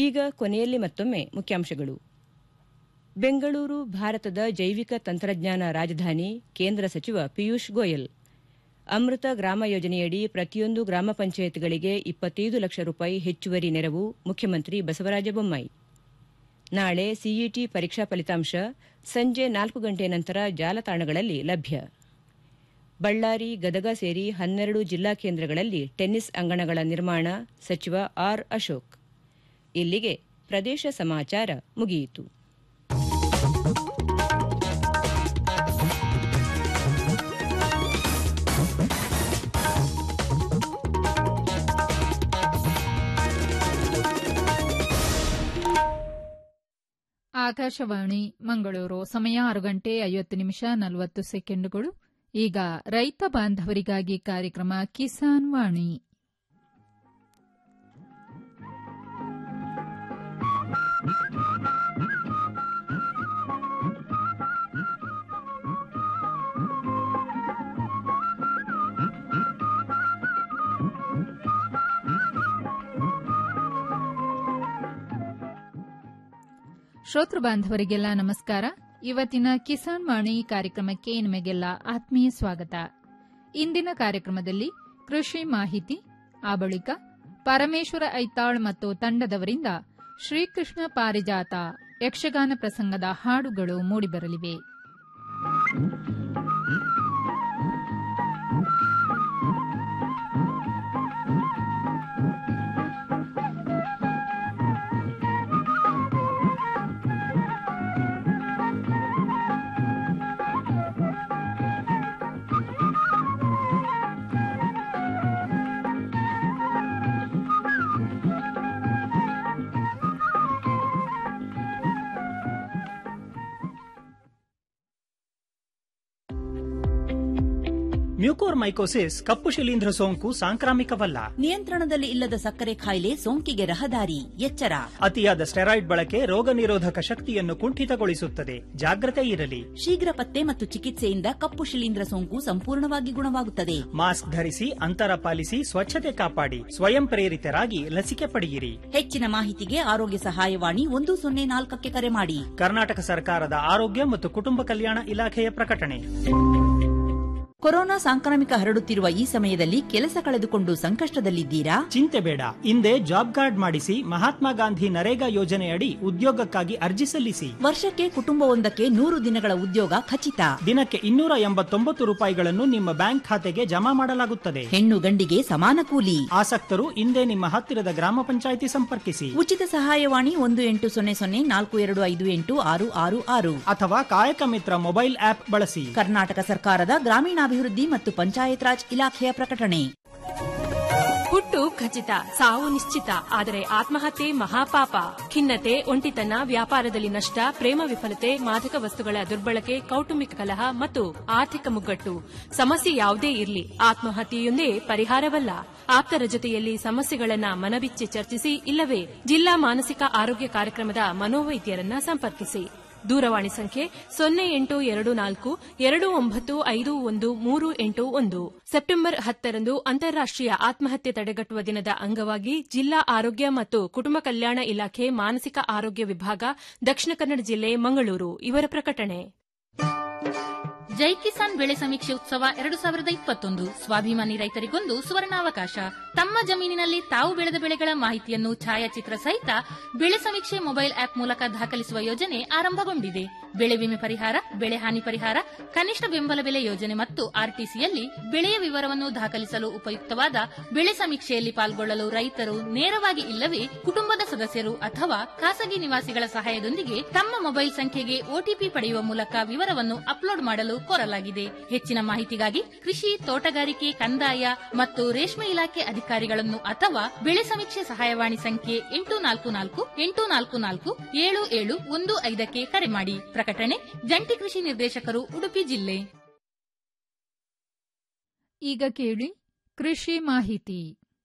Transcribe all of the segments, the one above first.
ಈಗ ಕೊನೆಯಲ್ಲಿ ಮತ್ತೊಮ್ಮೆ ಮುಖ್ಯಾಂಶಗಳು ಬೆಂಗಳೂರು ಭಾರತದ ಜೈವಿಕ ತಂತ್ರಜ್ಞಾನ ರಾಜಧಾನಿ ಕೇಂದ್ರ ಸಚಿವ ಪಿಯೂಷ್ ಗೋಯಲ್ ಅಮೃತ ಗ್ರಾಮ ಯೋಜನೆಯಡಿ ಪ್ರತಿಯೊಂದು ಗ್ರಾಮ ಪಂಚಾಯತ್ಗಳಿಗೆ ಇಪ್ಪತ್ತೈದು ಲಕ್ಷ ರೂಪಾಯಿ ಹೆಚ್ಚುವರಿ ನೆರವು ಮುಖ್ಯಮಂತ್ರಿ ಬಸವರಾಜ ಬೊಮ್ಮಾಯಿ ನಾಳೆ ಸಿಇಟಿ ಪರೀಕ್ಷಾ ಫಲಿತಾಂಶ ಸಂಜೆ ನಾಲ್ಕು ಗಂಟೆ ನಂತರ ಜಾಲತಾಣಗಳಲ್ಲಿ ಲಭ್ಯ ಬಳ್ಳಾರಿ ಗದಗ ಸೇರಿ ಹನ್ನೆರಡು ಜಿಲ್ಲಾ ಕೇಂದ್ರಗಳಲ್ಲಿ ಟೆನ್ನಿಸ್ ಅಂಗಣಗಳ ನಿರ್ಮಾಣ ಸಚಿವ ಆರ್ ಅಶೋಕ್ ಇಲ್ಲಿಗೆ ಪ್ರದೇಶ ಸಮಾಚಾರ ಮುಗಿಯಿತು ಆಕಾಶವಾಣಿ ಮಂಗಳೂರು ಸಮಯ ಆರು ಗಂಟೆ ಐವತ್ತು ನಿಮಿಷ ನಲವತ್ತು ಸೆಕೆಂಡುಗಳು ಈಗ ರೈತ ಬಾಂಧವರಿಗಾಗಿ ಕಾರ್ಯಕ್ರಮ ಕಿಸಾನ್ ವಾಣಿ ಶ್ರೋತೃ ಬಾಂಧವರಿಗೆಲ್ಲ ನಮಸ್ಕಾರ ಇವತ್ತಿನ ಕಿಸಾನ್ ವಾಣಿ ಕಾರ್ಯಕ್ರಮಕ್ಕೆ ನಿಮಗೆಲ್ಲ ಆತ್ಮೀಯ ಸ್ವಾಗತ ಇಂದಿನ ಕಾರ್ಯಕ್ರಮದಲ್ಲಿ ಕೃಷಿ ಮಾಹಿತಿ ಆ ಬಳಿಕ ಪರಮೇಶ್ವರ ಐತಾಳ್ ಮತ್ತು ತಂಡದವರಿಂದ ಶ್ರೀಕೃಷ್ಣ ಪಾರಿಜಾತ ಯಕ್ಷಗಾನ ಪ್ರಸಂಗದ ಹಾಡುಗಳು ಮೂಡಿಬರಲಿವೆ ಮ್ಯೂಕೋರ್ಮೈಕೋಸಿಸ್ ಕಪ್ಪು ಶಿಲೀಂಧ್ರ ಸೋಂಕು ಸಾಂಕ್ರಾಮಿಕವಲ್ಲ ನಿಯಂತ್ರಣದಲ್ಲಿ ಇಲ್ಲದ ಸಕ್ಕರೆ ಕಾಯಿಲೆ ಸೋಂಕಿಗೆ ರಹದಾರಿ ಎಚ್ಚರ ಅತಿಯಾದ ಸ್ಟೆರಾಯ್ಡ್ ಬಳಕೆ ರೋಗ ನಿರೋಧಕ ಶಕ್ತಿಯನ್ನು ಕುಂಠಿತಗೊಳಿಸುತ್ತದೆ ಜಾಗ್ರತೆ ಇರಲಿ ಶೀಘ್ರ ಪತ್ತೆ ಮತ್ತು ಚಿಕಿತ್ಸೆಯಿಂದ ಕಪ್ಪು ಶಿಲೀಂಧ್ರ ಸೋಂಕು ಸಂಪೂರ್ಣವಾಗಿ ಗುಣವಾಗುತ್ತದೆ ಮಾಸ್ಕ್ ಧರಿಸಿ ಅಂತರ ಪಾಲಿಸಿ ಸ್ವಚ್ಛತೆ ಕಾಪಾಡಿ ಸ್ವಯಂ ಪ್ರೇರಿತರಾಗಿ ಲಸಿಕೆ ಪಡೆಯಿರಿ ಹೆಚ್ಚಿನ ಮಾಹಿತಿಗೆ ಆರೋಗ್ಯ ಸಹಾಯವಾಣಿ ಒಂದು ಸೊನ್ನೆ ನಾಲ್ಕಕ್ಕೆ ಕರೆ ಮಾಡಿ ಕರ್ನಾಟಕ ಸರ್ಕಾರದ ಆರೋಗ್ಯ ಮತ್ತು ಕುಟುಂಬ ಕಲ್ಯಾಣ ಇಲಾಖೆಯ ಪ್ರಕಟಣೆ ಕೊರೋನಾ ಸಾಂಕ್ರಾಮಿಕ ಹರಡುತ್ತಿರುವ ಈ ಸಮಯದಲ್ಲಿ ಕೆಲಸ ಕಳೆದುಕೊಂಡು ಸಂಕಷ್ಟದಲ್ಲಿದ್ದೀರಾ ಚಿಂತೆ ಬೇಡ ಹಿಂದೆ ಜಾಬ್ ಕಾರ್ಡ್ ಮಾಡಿಸಿ ಮಹಾತ್ಮ ಗಾಂಧಿ ನರೇಗಾ ಯೋಜನೆಯಡಿ ಉದ್ಯೋಗಕ್ಕಾಗಿ ಅರ್ಜಿ ಸಲ್ಲಿಸಿ ವರ್ಷಕ್ಕೆ ಕುಟುಂಬವೊಂದಕ್ಕೆ ನೂರು ದಿನಗಳ ಉದ್ಯೋಗ ಖಚಿತ ದಿನಕ್ಕೆ ಇನ್ನೂರ ಎಂಬತ್ತೊಂಬತ್ತು ರೂಪಾಯಿಗಳನ್ನು ನಿಮ್ಮ ಬ್ಯಾಂಕ್ ಖಾತೆಗೆ ಜಮಾ ಮಾಡಲಾಗುತ್ತದೆ ಹೆಣ್ಣು ಗಂಡಿಗೆ ಸಮಾನ ಕೂಲಿ ಆಸಕ್ತರು ಹಿಂದೆ ನಿಮ್ಮ ಹತ್ತಿರದ ಗ್ರಾಮ ಪಂಚಾಯಿತಿ ಸಂಪರ್ಕಿಸಿ ಉಚಿತ ಸಹಾಯವಾಣಿ ಒಂದು ಎಂಟು ಸೊನ್ನೆ ಸೊನ್ನೆ ನಾಲ್ಕು ಎರಡು ಐದು ಎಂಟು ಆರು ಆರು ಆರು ಅಥವಾ ಕಾಯಕ ಮಿತ್ರ ಮೊಬೈಲ್ ಆಪ್ ಬಳಸಿ ಕರ್ನಾಟಕ ಸರ್ಕಾರದ ಗ್ರಾಮೀಣಾಭಿವೃದ್ಧಿ ಮತ್ತು ಪಂಚಾಯತ್ ರಾಜ್ ಇಲಾಖೆಯ ಪ್ರಕಟಣೆ ಹುಟ್ಟು ಖಚಿತ ಸಾವು ನಿಶ್ಚಿತ ಆದರೆ ಆತ್ಮಹತ್ಯೆ ಮಹಾಪಾಪ ಖಿನ್ನತೆ ಒಂಟಿತನ ವ್ಯಾಪಾರದಲ್ಲಿ ನಷ್ಟ ಪ್ರೇಮ ವಿಫಲತೆ ಮಾದಕ ವಸ್ತುಗಳ ದುರ್ಬಳಕೆ ಕೌಟುಂಬಿಕ ಕಲಹ ಮತ್ತು ಆರ್ಥಿಕ ಮುಗ್ಗಟ್ಟು ಸಮಸ್ಯೆ ಯಾವುದೇ ಇರಲಿ ಆತ್ಮಹತ್ಯೆಯೊಂದೇ ಪರಿಹಾರವಲ್ಲ ಆಪ್ತರ ಜೊತೆಯಲ್ಲಿ ಸಮಸ್ಯೆಗಳನ್ನ ಮನಬಿಚ್ಚಿ ಚರ್ಚಿಸಿ ಇಲ್ಲವೇ ಜಿಲ್ಲಾ ಮಾನಸಿಕ ಆರೋಗ್ಯ ಕಾರ್ಯಕ್ರಮದ ಮನೋವೈದ್ಯರನ್ನ ಸಂಪರ್ಕಿಸಿ ದೂರವಾಣಿ ಸಂಖ್ಯೆ ಸೊನ್ನೆ ಎಂಟು ಎರಡು ನಾಲ್ಕು ಎರಡು ಒಂಬತ್ತು ಐದು ಒಂದು ಮೂರು ಎಂಟು ಒಂದು ಸೆಪ್ಟೆಂಬರ್ ಹತ್ತರಂದು ಅಂತಾರಾಷ್ಟೀಯ ಆತ್ಮಹತ್ಯೆ ತಡೆಗಟ್ಟುವ ದಿನದ ಅಂಗವಾಗಿ ಜಿಲ್ಲಾ ಆರೋಗ್ಯ ಮತ್ತು ಕುಟುಂಬ ಕಲ್ಯಾಣ ಇಲಾಖೆ ಮಾನಸಿಕ ಆರೋಗ್ಯ ವಿಭಾಗ ದಕ್ಷಿಣ ಕನ್ನಡ ಜಿಲ್ಲೆ ಮಂಗಳೂರು ಇವರ ಪ್ರಕಟಣೆ ಜೈ ಕಿಸಾನ್ ಬೆಳೆ ಸಮೀಕ್ಷೆ ಉತ್ಸವ ಎರಡು ಸಾವಿರದ ಇಪ್ಪತ್ತೊಂದು ಸ್ವಾಭಿಮಾನಿ ರೈತರಿಗೊಂದು ಸುವರ್ಣಾವಕಾಶ ತಮ್ಮ ಜಮೀನಿನಲ್ಲಿ ತಾವು ಬೆಳೆದ ಬೆಳೆಗಳ ಮಾಹಿತಿಯನ್ನು ಛಾಯಾಚಿತ್ರ ಸಹಿತ ಬೆಳೆ ಸಮೀಕ್ಷೆ ಮೊಬೈಲ್ ಆಪ್ ಮೂಲಕ ದಾಖಲಿಸುವ ಯೋಜನೆ ಆರಂಭಗೊಂಡಿದೆ ಬೆಳೆ ವಿಮೆ ಪರಿಹಾರ ಬೆಳೆ ಹಾನಿ ಪರಿಹಾರ ಕನಿಷ್ಠ ಬೆಂಬಲ ಬೆಲೆ ಯೋಜನೆ ಮತ್ತು ಆರ್ಟಿಸಿಯಲ್ಲಿ ಬೆಳೆಯ ವಿವರವನ್ನು ದಾಖಲಿಸಲು ಉಪಯುಕ್ತವಾದ ಬೆಳೆ ಸಮೀಕ್ಷೆಯಲ್ಲಿ ಪಾಲ್ಗೊಳ್ಳಲು ರೈತರು ನೇರವಾಗಿ ಇಲ್ಲವೇ ಕುಟುಂಬದ ಸದಸ್ಯರು ಅಥವಾ ಖಾಸಗಿ ನಿವಾಸಿಗಳ ಸಹಾಯದೊಂದಿಗೆ ತಮ್ಮ ಮೊಬೈಲ್ ಸಂಖ್ಯೆಗೆ ಒಟಿಪಿ ಪಡೆಯುವ ಮೂಲಕ ವಿವರವನ್ನು ಅಪ್ಲೋಡ್ ಮಾಡಲು ಕೋರಲಾಗಿದೆ ಹೆಚ್ಚಿನ ಮಾಹಿತಿಗಾಗಿ ಕೃಷಿ ತೋಟಗಾರಿಕೆ ಕಂದಾಯ ಮತ್ತು ರೇಷ್ಮೆ ಇಲಾಖೆ ಅಧಿಕಾರಿಗಳನ್ನು ಅಥವಾ ಬೆಳೆ ಸಮೀಕ್ಷೆ ಸಹಾಯವಾಣಿ ಸಂಖ್ಯೆ ಎಂಟು ನಾಲ್ಕು ನಾಲ್ಕು ಎಂಟು ನಾಲ್ಕು ನಾಲ್ಕು ಏಳು ಏಳು ಒಂದು ಐದಕ್ಕೆ ಕರೆ ಮಾಡಿ ಪ್ರಕಟಣೆ ಜಂಟಿ ಕೃಷಿ ನಿರ್ದೇಶಕರು ಉಡುಪಿ ಜಿಲ್ಲೆ ಈಗ ಕೇಳಿ ಕೃಷಿ ಮಾಹಿತಿ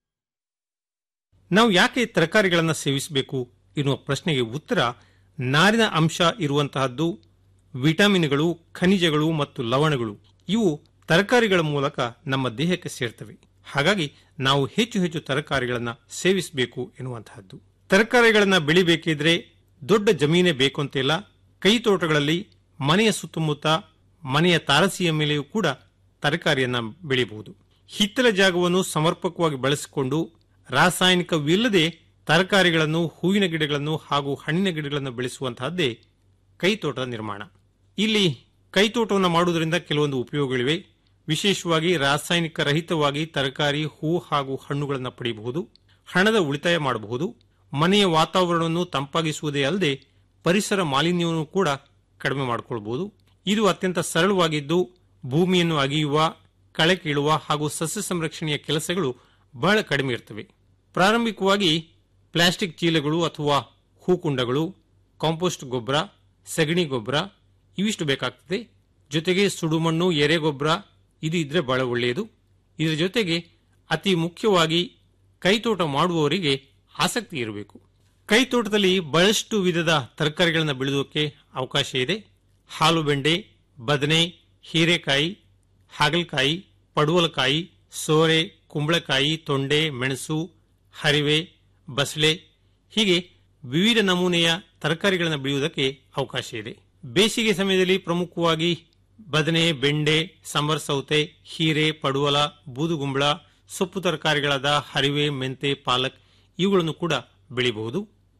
ನಾವು ಯಾಕೆ ತರಕಾರಿಗಳನ್ನು ಸೇವಿಸಬೇಕು ಎನ್ನುವ ಪ್ರಶ್ನೆಗೆ ಉತ್ತರ ನಾರಿನ ಅಂಶ ಇರುವಂತಹದ್ದು ವಿಟಮಿನ್ಗಳು ಖನಿಜಗಳು ಮತ್ತು ಲವಣಗಳು ಇವು ತರಕಾರಿಗಳ ಮೂಲಕ ನಮ್ಮ ದೇಹಕ್ಕೆ ಸೇರ್ತವೆ ಹಾಗಾಗಿ ನಾವು ಹೆಚ್ಚು ಹೆಚ್ಚು ತರಕಾರಿಗಳನ್ನು ಸೇವಿಸಬೇಕು ಎನ್ನುವಂತಹದ್ದು ತರಕಾರಿಗಳನ್ನ ಬೆಳಿಬೇಕಿದ್ರೆ ದೊಡ್ಡ ಜಮೀನೇ ಬೇಕು ಅಂತಿಲ್ಲ ಕೈ ತೋಟಗಳಲ್ಲಿ ಮನೆಯ ಸುತ್ತಮುತ್ತ ಮನೆಯ ತಾರಸಿಯ ಮೇಲೆಯೂ ಕೂಡ ತರಕಾರಿಯನ್ನ ಬೆಳೆಯಬಹುದು ಹಿತ್ತಲ ಜಾಗವನ್ನು ಸಮರ್ಪಕವಾಗಿ ಬಳಸಿಕೊಂಡು ರಾಸಾಯನಿಕವಿಲ್ಲದೆ ತರಕಾರಿಗಳನ್ನು ಹೂವಿನ ಗಿಡಗಳನ್ನು ಹಾಗೂ ಹಣ್ಣಿನ ಗಿಡಗಳನ್ನು ಬೆಳೆಸುವಂತಹದ್ದೇ ಕೈತೋಟದ ನಿರ್ಮಾಣ ಇಲ್ಲಿ ಕೈತೋಟವನ್ನು ಮಾಡುವುದರಿಂದ ಕೆಲವೊಂದು ಉಪಯೋಗಗಳಿವೆ ವಿಶೇಷವಾಗಿ ರಾಸಾಯನಿಕ ರಹಿತವಾಗಿ ತರಕಾರಿ ಹೂ ಹಾಗೂ ಹಣ್ಣುಗಳನ್ನು ಪಡೆಯಬಹುದು ಹಣದ ಉಳಿತಾಯ ಮಾಡಬಹುದು ಮನೆಯ ವಾತಾವರಣವನ್ನು ತಂಪಾಗಿಸುವುದೇ ಅಲ್ಲದೆ ಪರಿಸರ ಮಾಲಿನ್ಯವನ್ನು ಕೂಡ ಕಡಿಮೆ ಮಾಡಿಕೊಳ್ಳಬಹುದು ಇದು ಅತ್ಯಂತ ಸರಳವಾಗಿದ್ದು ಭೂಮಿಯನ್ನು ಅಗೆಯುವ ಕಳೆ ಕೀಳುವ ಹಾಗೂ ಸಸ್ಯ ಸಂರಕ್ಷಣೆಯ ಕೆಲಸಗಳು ಬಹಳ ಕಡಿಮೆ ಇರ್ತವೆ ಪ್ರಾರಂಭಿಕವಾಗಿ ಪ್ಲಾಸ್ಟಿಕ್ ಚೀಲಗಳು ಅಥವಾ ಹೂಕುಂಡಗಳು ಕಾಂಪೋಸ್ಟ್ ಗೊಬ್ಬರ ಸಗಣಿ ಗೊಬ್ಬರ ಇವಿಷ್ಟು ಬೇಕಾಗ್ತದೆ ಜೊತೆಗೆ ಸುಡುಮಣ್ಣು ಎರೆಗೊಬ್ಬರ ಇದು ಇದ್ರೆ ಬಹಳ ಒಳ್ಳೆಯದು ಇದರ ಜೊತೆಗೆ ಅತಿ ಮುಖ್ಯವಾಗಿ ಕೈತೋಟ ಮಾಡುವವರಿಗೆ ಆಸಕ್ತಿ ಇರಬೇಕು ಕೈತೋಟದಲ್ಲಿ ಬಹಳಷ್ಟು ವಿಧದ ತರಕಾರಿಗಳನ್ನು ಬೆಳೆಯೋಕೆ ಅವಕಾಶ ಇದೆ ಹಾಲು ಬೆಂಡೆ ಬದನೆ ಹೀರೆಕಾಯಿ ಹಾಗಲಕಾಯಿ ಪಡುವಲಕಾಯಿ ಸೋರೆ ಕುಂಬಳಕಾಯಿ ತೊಂಡೆ ಮೆಣಸು ಹರಿವೆ ಬಸಳೆ ಹೀಗೆ ವಿವಿಧ ನಮೂನೆಯ ತರಕಾರಿಗಳನ್ನು ಬೆಳೆಯುವುದಕ್ಕೆ ಅವಕಾಶ ಇದೆ ಬೇಸಿಗೆ ಸಮಯದಲ್ಲಿ ಪ್ರಮುಖವಾಗಿ ಬದನೆ ಬೆಂಡೆ ಸಾಂಬಾರ್ ಸೌತೆ ಹೀರೆ ಪಡುವಲ ಬೂದುಗುಂಬಳ ಸೊಪ್ಪು ತರಕಾರಿಗಳಾದ ಹರಿವೆ ಮೆಂತೆ ಪಾಲಕ್ ಇವುಗಳನ್ನು ಕೂಡ ಬೆಳೆಯಬಹುದು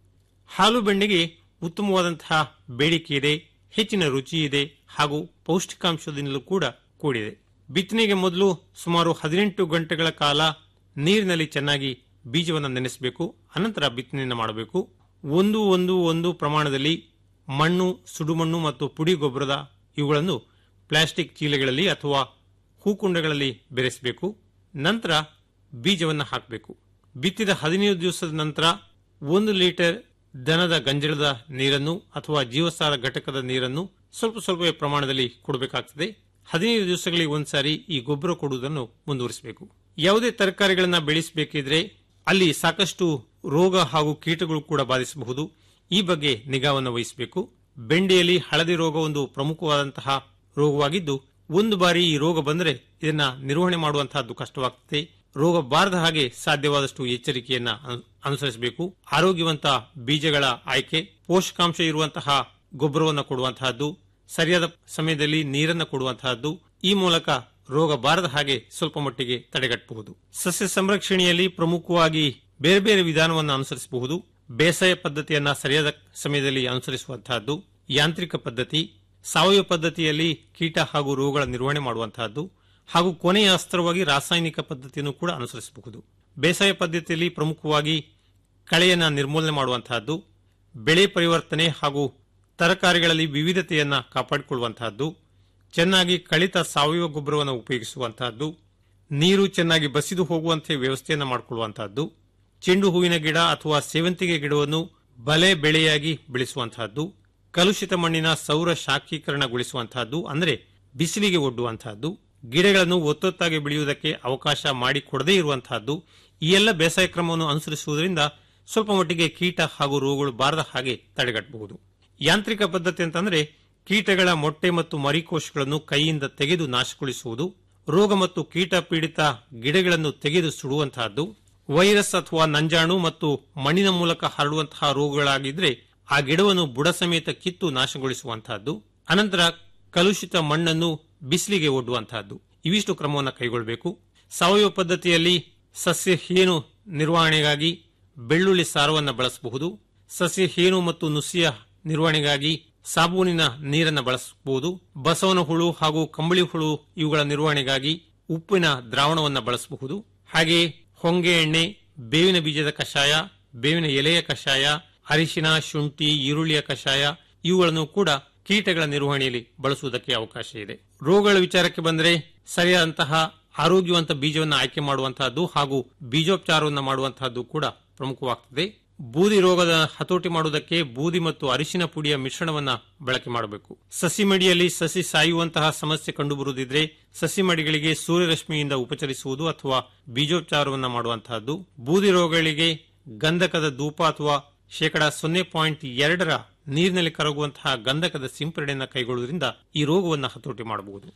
ಹಾಲು ಬೆಂಡೆಗೆ ಉತ್ತಮವಾದಂತಹ ಬೇಡಿಕೆ ಇದೆ ಹೆಚ್ಚಿನ ರುಚಿ ಇದೆ ಹಾಗೂ ಪೌಷ್ಟಿಕಾಂಶದಿಂದಲೂ ಕೂಡ ಕೂಡಿದೆ ಬಿತ್ತನೆಗೆ ಮೊದಲು ಸುಮಾರು ಹದಿನೆಂಟು ಗಂಟೆಗಳ ಕಾಲ ನೀರಿನಲ್ಲಿ ಚೆನ್ನಾಗಿ ಬೀಜವನ್ನು ನೆನೆಸಬೇಕು ಅನಂತರ ಬಿತ್ತನೆಯನ್ನು ಮಾಡಬೇಕು ಒಂದು ಒಂದು ಒಂದು ಪ್ರಮಾಣದಲ್ಲಿ ಮಣ್ಣು ಸುಡುಮಣ್ಣು ಮತ್ತು ಪುಡಿ ಗೊಬ್ಬರದ ಇವುಗಳನ್ನು ಪ್ಲಾಸ್ಟಿಕ್ ಚೀಲಗಳಲ್ಲಿ ಅಥವಾ ಹೂಕುಂಡಗಳಲ್ಲಿ ಬೆರೆಸಬೇಕು ನಂತರ ಬೀಜವನ್ನು ಹಾಕಬೇಕು ಬಿತ್ತಿದ ಹದಿನೈದು ದಿವಸದ ನಂತರ ಒಂದು ಲೀಟರ್ ದನದ ಗಂಜಲದ ನೀರನ್ನು ಅಥವಾ ಜೀವಸಾರ ಘಟಕದ ನೀರನ್ನು ಸ್ವಲ್ಪ ಸ್ವಲ್ಪ ಪ್ರಮಾಣದಲ್ಲಿ ಕೊಡಬೇಕಾಗ್ತದೆ ಹದಿನೈದು ದಿವಸಗಳಿಗೆ ಒಂದ್ಸಾರಿ ಈ ಗೊಬ್ಬರ ಕೊಡುವುದನ್ನು ಮುಂದುವರಿಸಬೇಕು ಯಾವುದೇ ತರಕಾರಿಗಳನ್ನ ಬೆಳೆಸಬೇಕಿದ್ರೆ ಅಲ್ಲಿ ಸಾಕಷ್ಟು ರೋಗ ಹಾಗೂ ಕೀಟಗಳು ಕೂಡ ಬಾಧಿಸಬಹುದು ಈ ಬಗ್ಗೆ ನಿಗಾವನ್ನು ವಹಿಸಬೇಕು ಬೆಂಡೆಯಲ್ಲಿ ಹಳದಿ ರೋಗ ಒಂದು ಪ್ರಮುಖವಾದಂತಹ ರೋಗವಾಗಿದ್ದು ಒಂದು ಬಾರಿ ಈ ರೋಗ ಬಂದರೆ ಇದನ್ನ ನಿರ್ವಹಣೆ ಮಾಡುವಂತಹದ್ದು ಕಷ್ಟವಾಗ್ತದೆ ರೋಗ ಬಾರದ ಹಾಗೆ ಸಾಧ್ಯವಾದಷ್ಟು ಎಚ್ಚರಿಕೆಯನ್ನ ಅನು- ಅನುಸರಿಸಬೇಕು ಆರೋಗ್ಯವಂತ ಬೀಜಗಳ ಆಯ್ಕೆ ಪೋಷಕಾಂಶ ಇರುವಂತಹ ಗೊಬ್ಬರವನ್ನು ಕೊಡುವಂತಹದ್ದು ಸರಿಯಾದ ಸಮಯದಲ್ಲಿ ನೀರನ್ನು ಕೊಡುವಂತಹದ್ದು ಈ ಮೂಲಕ ರೋಗ ಬಾರದ ಹಾಗೆ ಸ್ವಲ್ಪ ಮಟ್ಟಿಗೆ ತಡೆಗಟ್ಟಬಹುದು ಸಸ್ಯ ಸಂರಕ್ಷಣೆಯಲ್ಲಿ ಪ್ರಮುಖವಾಗಿ ಬೇರೆ ಬೇರೆ ವಿಧಾನವನ್ನು ಅನುಸರಿಸಬಹುದು ಬೇಸಾಯ ಪದ್ಧತಿಯನ್ನ ಸರಿಯಾದ ಸಮಯದಲ್ಲಿ ಅನುಸರಿಸುವಂತಹದ್ದು ಯಾಂತ್ರಿಕ ಪದ್ಧತಿ ಸಾವಯವ ಪದ್ಧತಿಯಲ್ಲಿ ಕೀಟ ಹಾಗೂ ರೋಗಗಳ ನಿರ್ವಹಣೆ ಮಾಡುವಂತಹದ್ದು ಹಾಗೂ ಕೊನೆಯ ಅಸ್ತ್ರವಾಗಿ ರಾಸಾಯನಿಕ ಪದ್ಧತಿಯನ್ನು ಕೂಡ ಅನುಸರಿಸಬಹುದು ಬೇಸಾಯ ಪದ್ಧತಿಯಲ್ಲಿ ಪ್ರಮುಖವಾಗಿ ಕಳೆಯನ್ನ ನಿರ್ಮೂಲನೆ ಮಾಡುವಂತಹದ್ದು ಬೆಳೆ ಪರಿವರ್ತನೆ ಹಾಗೂ ತರಕಾರಿಗಳಲ್ಲಿ ವಿವಿಧತೆಯನ್ನ ಕಾಪಾಡಿಕೊಳ್ಳುವಂತಹದ್ದು ಚೆನ್ನಾಗಿ ಕಳಿತ ಸಾವಯವ ಗೊಬ್ಬರವನ್ನು ಉಪಯೋಗಿಸುವಂತಹದ್ದು ನೀರು ಚೆನ್ನಾಗಿ ಬಸಿದು ಹೋಗುವಂತೆ ವ್ಯವಸ್ಥೆಯನ್ನು ಮಾಡಿಕೊಳ್ಳುವಂತಹದ್ದು ಚೆಂಡು ಹೂವಿನ ಗಿಡ ಅಥವಾ ಸೇವಂತಿಗೆ ಗಿಡವನ್ನು ಬಲೆ ಬೆಳೆಯಾಗಿ ಬೆಳೆಸುವಂತಹದ್ದು ಕಲುಷಿತ ಮಣ್ಣಿನ ಸೌರ ಶಾಖೀಕರಣಗೊಳಿಸುವಂತಹದ್ದು ಅಂದರೆ ಬಿಸಿಲಿಗೆ ಒಡ್ಡುವಂತಹದ್ದು ಗಿಡಗಳನ್ನು ಒತ್ತೊತ್ತಾಗಿ ಬೆಳೆಯುವುದಕ್ಕೆ ಅವಕಾಶ ಮಾಡಿಕೊಡದೇ ಇರುವಂತಹದ್ದು ಈ ಎಲ್ಲ ಬೇಸಾಯ ಕ್ರಮವನ್ನು ಅನುಸರಿಸುವುದರಿಂದ ಸ್ವಲ್ಪ ಮಟ್ಟಿಗೆ ಕೀಟ ಹಾಗೂ ರೋಗಗಳು ಬಾರದ ಹಾಗೆ ತಡೆಗಟ್ಟಬಹುದು ಯಾಂತ್ರಿಕ ಪದ್ಧತಿ ಅಂತಂದ್ರೆ ಕೀಟಗಳ ಮೊಟ್ಟೆ ಮತ್ತು ಮರಿಕೋಶಗಳನ್ನು ಕೈಯಿಂದ ತೆಗೆದು ನಾಶಗೊಳಿಸುವುದು ರೋಗ ಮತ್ತು ಕೀಟ ಪೀಡಿತ ಗಿಡಗಳನ್ನು ತೆಗೆದು ಸುಡುವಂತಹದ್ದು ವೈರಸ್ ಅಥವಾ ನಂಜಾಣು ಮತ್ತು ಮಣ್ಣಿನ ಮೂಲಕ ಹರಡುವಂತಹ ರೋಗಗಳಾಗಿದ್ರೆ ಆ ಗಿಡವನ್ನು ಬುಡ ಸಮೇತ ಕಿತ್ತು ನಾಶಗೊಳಿಸುವಂತಹದ್ದು ಅನಂತರ ಕಲುಷಿತ ಮಣ್ಣನ್ನು ಬಿಸಿಲಿಗೆ ಒಡ್ಡುವಂತಹದ್ದು ಇವಿಷ್ಟು ಕ್ರಮವನ್ನು ಕೈಗೊಳ್ಳಬೇಕು ಸಾವಯವ ಪದ್ಧತಿಯಲ್ಲಿ ಸಸ್ಯ ಹೇನು ನಿರ್ವಹಣೆಗಾಗಿ ಬೆಳ್ಳುಳ್ಳಿ ಸಾರವನ್ನು ಬಳಸಬಹುದು ಸಸ್ಯ ಹೇನು ಮತ್ತು ನುಸಿಯ ನಿರ್ವಹಣೆಗಾಗಿ ಸಾಬೂನಿನ ನೀರನ್ನು ಬಳಸಬಹುದು ಬಸವನ ಹುಳು ಹಾಗೂ ಕಂಬಳಿ ಹುಳು ಇವುಗಳ ನಿರ್ವಹಣೆಗಾಗಿ ಉಪ್ಪಿನ ದ್ರಾವಣವನ್ನು ಬಳಸಬಹುದು ಹಾಗೆಯೇ ಹೊಂಗೆ ಎಣ್ಣೆ ಬೇವಿನ ಬೀಜದ ಕಷಾಯ ಬೇವಿನ ಎಲೆಯ ಕಷಾಯ ಅರಿಶಿನ ಶುಂಠಿ ಈರುಳ್ಳಿಯ ಕಷಾಯ ಇವುಗಳನ್ನು ಕೂಡ ಕೀಟಗಳ ನಿರ್ವಹಣೆಯಲ್ಲಿ ಬಳಸುವುದಕ್ಕೆ ಅವಕಾಶ ಇದೆ ರೋಗಗಳ ವಿಚಾರಕ್ಕೆ ಬಂದರೆ ಸರಿಯಾದಂತಹ ಆರೋಗ್ಯವಂತ ಬೀಜವನ್ನು ಆಯ್ಕೆ ಮಾಡುವಂತಹದ್ದು ಹಾಗೂ ಬೀಜೋಪಚಾರವನ್ನು ಮಾಡುವಂತಹದ್ದು ಕೂಡ ಪ್ರಮುಖವಾಗುತ್ತದೆ ಬೂದಿ ರೋಗದ ಹತೋಟಿ ಮಾಡುವುದಕ್ಕೆ ಬೂದಿ ಮತ್ತು ಅರಿಶಿನ ಪುಡಿಯ ಮಿಶ್ರಣವನ್ನ ಬಳಕೆ ಮಾಡಬೇಕು ಸಸಿ ಮಡಿಯಲ್ಲಿ ಸಸಿ ಸಾಯುವಂತಹ ಸಮಸ್ಯೆ ಕಂಡುಬರುವುದಿದ್ರೆ ಸಸಿ ಮಡಿಗಳಿಗೆ ಸೂರ್ಯರಶ್ಮಿಯಿಂದ ಉಪಚರಿಸುವುದು ಅಥವಾ ಬೀಜೋಪಚಾರವನ್ನು ಮಾಡುವಂತಹದ್ದು ಬೂದಿ ರೋಗಗಳಿಗೆ ಗಂಧಕದ ಧೂಪ ಅಥವಾ ಶೇಕಡಾ ಸೊನ್ನೆ ಪಾಯಿಂಟ್ ಎರಡರ ನೀರಿನಲ್ಲಿ ಕರಗುವಂತಹ ಗಂಧಕದ ಸಿಂಪರಣೆಯನ್ನು ಕೈಗೊಳ್ಳುವುದರಿಂದ ಈ ರೋಗವನ್ನು ಹತೋಟಿ ಮಾಡಬಹುದು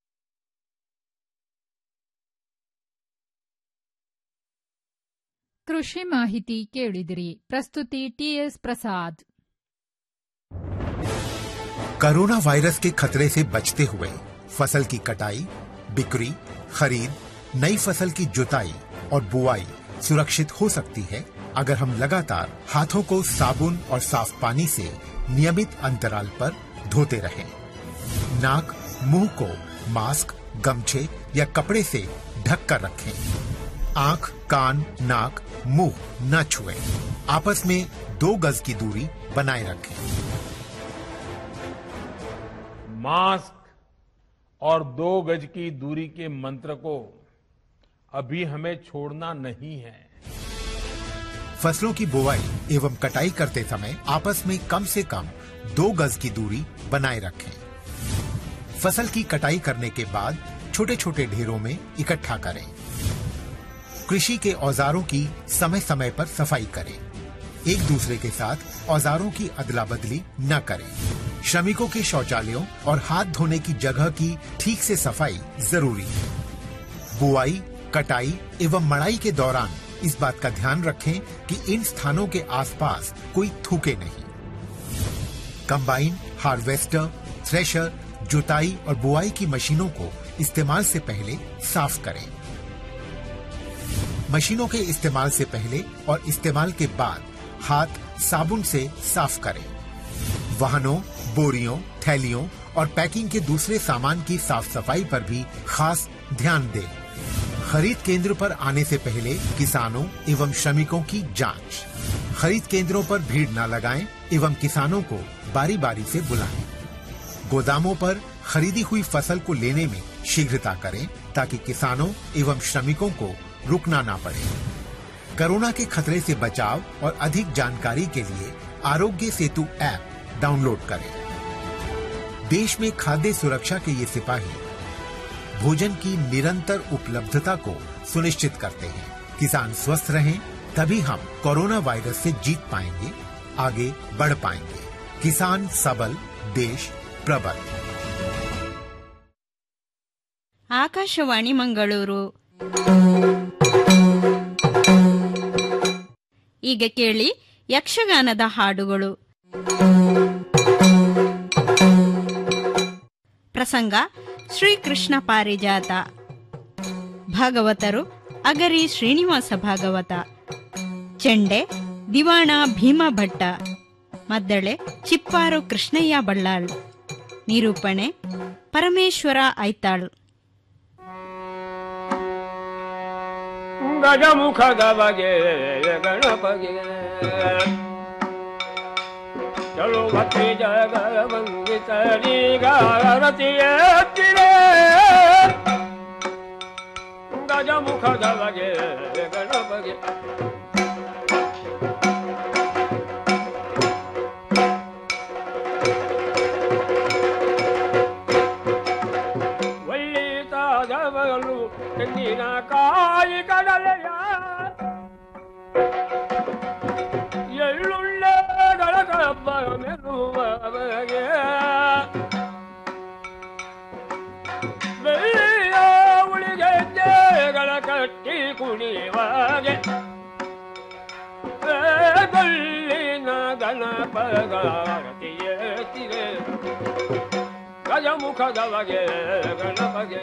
ಕೃಷಿ ಕೃಷಿ ಮಾಹಿತಿ ಕೇಳಿದಿರಿ ಪ್ರಸ್ತುತಿ ಟಿಎಸ್ ಪ್ರಸಾದ್ कोरोना वायरस के खतरे से बचते हुए फसल की कटाई बिक्री खरीद नई फसल की जुताई और बुआई सुरक्षित हो सकती है अगर हम लगातार हाथों को साबुन और साफ पानी से नियमित अंतराल पर धोते रहें। नाक मुंह को मास्क गमछे या कपड़े से ढक कर रखें आंख कान नाक मुंह न छुएं। आपस में दो गज की दूरी बनाए रखें मास्क और दो गज की दूरी के मंत्र को अभी हमें छोड़ना नहीं है फसलों की बुवाई एवं कटाई करते समय आपस में कम से कम दो गज की दूरी बनाए रखें फसल की कटाई करने के बाद छोटे छोटे ढेरों में इकट्ठा करें कृषि के औजारों की समय समय पर सफाई करें एक दूसरे के साथ औजारों की अदला बदली न करें श्रमिकों के शौचालयों और हाथ धोने की जगह की ठीक से सफाई जरूरी है बुआई कटाई एवं मड़ाई के दौरान इस बात का ध्यान रखें कि इन स्थानों के आसपास कोई थूके नहीं कंबाइन हार्वेस्टर थ्रेशर जुताई और बुआई की मशीनों को इस्तेमाल से पहले साफ करें मशीनों के इस्तेमाल से पहले और इस्तेमाल के बाद हाथ साबुन से साफ करें वाहनों बोरियों थैलियों और पैकिंग के दूसरे सामान की साफ सफाई पर भी खास ध्यान दें खरीद केंद्र पर आने से पहले किसानों एवं श्रमिकों की जांच खरीद केंद्रों पर भीड़ न लगाएं एवं किसानों को बारी बारी से बुलाएं गोदामों पर खरीदी हुई फसल को लेने में शीघ्रता करें ताकि किसानों एवं श्रमिकों को रुकना ना पड़े कोरोना के खतरे से बचाव और अधिक जानकारी के लिए आरोग्य सेतु ऐप डाउनलोड करें देश में खाद्य सुरक्षा के ये सिपाही भोजन की निरंतर उपलब्धता को सुनिश्चित करते हैं किसान स्वस्थ रहें तभी हम कोरोना वायरस से जीत पाएंगे आगे बढ़ पाएंगे किसान सबल देश प्रबल ಆಕಾಶವಾಣಿ ಮಂಗಳೂರು ಈಗ ಕೇಳಿ ಯಕ್ಷಗಾನದ ಹಾಡುಗಳು ಪ್ರಸಂಗ ಶ್ರೀಕೃಷ್ಣ ಪಾರಿಜಾತ ಭಾಗವತರು ಅಗರಿ ಶ್ರೀನಿವಾಸ ಭಾಗವತ ಚೆಂಡೆ ದಿವಾಣ ಭೀಮ ಭಟ್ಟ ಮದ್ದಳೆ ಚಿಪ್ಪಾರು ಕೃಷ್ಣಯ್ಯ ಬಳ್ಳಾಳ್ ನಿರೂಪಣೆ ಪರಮೇಶ್ವರ ಐತಾಳ್ ಗಜಮುಖದ ಬಗೆ ಗಣಪಗೆ ಚಲು ಭಕ್ತಿ ಜಗ ವಂದಿತರಿಗಾರತಿಯತ್ತಿರೆ ಗಜಮುಖದ ಬಗೆ ಗಣಪಗೆ ಒಳ್ಳಿತಾದವಳು ತೆಂಗಿನ ಕಾಯಿ ಕಡಲೆಯ ಎಳ್ಳುಳ್ಳೆಗಳ ಕಬ್ಬ ಮೆರುವವಗೆ ಬೆಳ್ಳಿಯ ಉಳಿಗೆಜ್ಜೆಗಳ ಕಟ್ಟಿ ಕುಣಿವಾಗೆ ಗಲ್ಲಿನ ಗಣಪಗಾರತಿಯೇ ಗಜಮುಖದ ಬಗೆ ಗಣಪಗೆ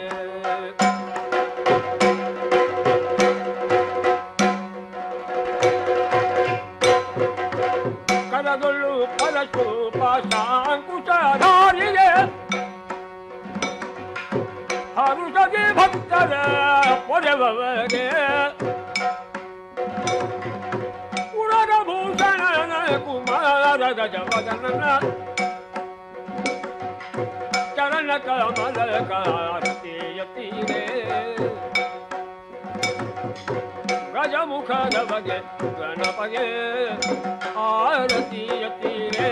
ಕರದೊಳ್ಳು ಪರಶೂಪ ಶಾಂಕುಶಧಾರಿಗೆ ಹರುಷಗೆ ಭಕ್ತರ ಪೊರೆವಗೆ ಉರಗಭೂಷಣನ ಕುಮಾರ ಗಜವದನ ಚರಣ ಕಮಲ ಕಾರ್ತೀಯತೀರೇ ಗಜಮುಖದ ಬಗೆ ಗಣಪಗೆ ಆರತಿಯತೀರೇ